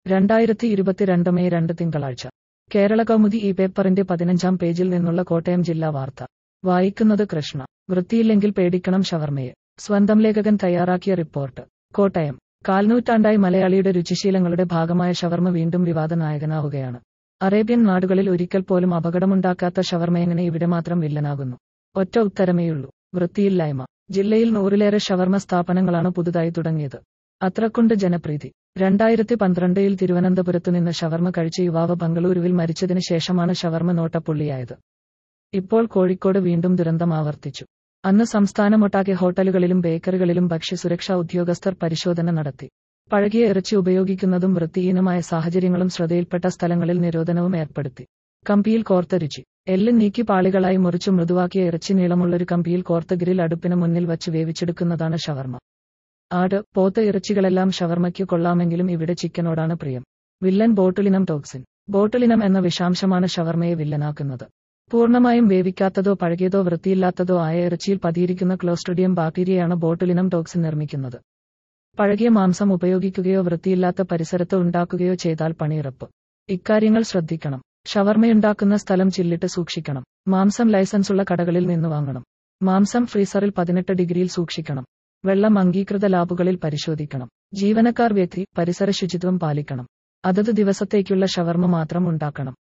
രണ്ടായിരത്തി ഇരുപത്തിരണ്ട് മെയ് രണ്ട് തിങ്കളാഴ്ച കേരള കൗമുദി ഈ പേപ്പറിന്റെ പതിനഞ്ചാം പേജിൽ നിന്നുള്ള കോട്ടയം ജില്ലാ വാർത്ത വായിക്കുന്നത് കൃഷ്ണ വൃത്തിയില്ലെങ്കിൽ പേടിക്കണം ഷവർമയെ സ്വന്തം ലേഖകൻ തയ്യാറാക്കിയ റിപ്പോർട്ട് കോട്ടയം കാൽനൂറ്റാണ്ടായി മലയാളിയുടെ രുചിശീലങ്ങളുടെ ഭാഗമായ ഷവർമ വീണ്ടും വിവാദ നായകനാവുകയാണ് അറേബ്യൻ നാടുകളിൽ ഒരിക്കൽ പോലും അപകടമുണ്ടാക്കാത്ത ഷവർമയെങ്ങനെ ഇവിടെ മാത്രം വില്ലനാകുന്നു ഒറ്റ ഉത്തരമേയുള്ളൂ വൃത്തിയില്ലായ്മ ജില്ലയിൽ നൂറിലേറെ ഷവർമ സ്ഥാപനങ്ങളാണ് പുതുതായി തുടങ്ങിയത് അത്രക്കൊണ്ട് ജനപ്രീതി രണ്ടായിരത്തി പന്ത്രണ്ടിൽ തിരുവനന്തപുരത്ത് നിന്ന് ഷവർമ കഴിച്ച യുവാവ് ബംഗളൂരുവിൽ മരിച്ചതിന് ശേഷമാണ് ഷവർമ നോട്ടപ്പുള്ളിയായത് ഇപ്പോൾ കോഴിക്കോട് വീണ്ടും ദുരന്തം ആവർത്തിച്ചു അന്ന് സംസ്ഥാനമൊട്ടാകെ ഹോട്ടലുകളിലും ബേക്കറികളിലും ഭക്ഷ്യസുരക്ഷാ ഉദ്യോഗസ്ഥർ പരിശോധന നടത്തി പഴകിയ ഇറച്ചി ഉപയോഗിക്കുന്നതും വൃത്തിഹീനമായ സാഹചര്യങ്ങളും ശ്രദ്ധയിൽപ്പെട്ട സ്ഥലങ്ങളിൽ നിരോധനവും ഏർപ്പെടുത്തി കമ്പിയിൽ കോർത്ത രുചി എല്ല് നീക്കി പാളികളായി മുറിച്ചു മൃദുവാക്കിയ ഇറച്ചി നീളമുള്ളൊരു കമ്പിയിൽ കോർത്ത ഗ്രിൽ അടുപ്പിന് മുന്നിൽ വച്ച് വേവിച്ചെടുക്കുന്നതാണ് ഷവർമ ആട് പോത്ത് ഇറച്ചികളെല്ലാം ഷവർമയ്ക്ക് കൊള്ളാമെങ്കിലും ഇവിടെ ചിക്കനോടാണ് പ്രിയം വില്ലൻ ബോട്ടുലിനം ടോക്സിൻ ബോട്ടുലിനം എന്ന വിഷാംശമാണ് ഷവർമയെ വില്ലനാക്കുന്നത് പൂർണ്ണമായും വേവിക്കാത്തതോ പഴകിയതോ വൃത്തിയില്ലാത്തതോ ആയ ഇറച്ചിയിൽ പതിയിരിക്കുന്ന ക്ലോസ്ട്രിഡിയം ബാക്ടീരിയയാണ് ബോട്ടുലിനം ടോക്സിൻ നിർമ്മിക്കുന്നത് പഴകിയ മാംസം ഉപയോഗിക്കുകയോ വൃത്തിയില്ലാത്ത പരിസരത്ത് ഉണ്ടാക്കുകയോ ചെയ്താൽ പണിയിറപ്പ് ഇക്കാര്യങ്ങൾ ശ്രദ്ധിക്കണം ഷവർമയുണ്ടാക്കുന്ന സ്ഥലം ചില്ലിട്ട് സൂക്ഷിക്കണം മാംസം ലൈസൻസുള്ള കടകളിൽ നിന്ന് വാങ്ങണം മാംസം ഫ്രീസറിൽ പതിനെട്ട് ഡിഗ്രിയിൽ സൂക്ഷിക്കണം വെള്ളം അംഗീകൃത ലാബുകളിൽ പരിശോധിക്കണം ജീവനക്കാർ വ്യക്തി പരിസര ശുചിത്വം പാലിക്കണം അതത് ദിവസത്തേക്കുള്ള ഷവർമ മാത്രം ഉണ്ടാക്കണം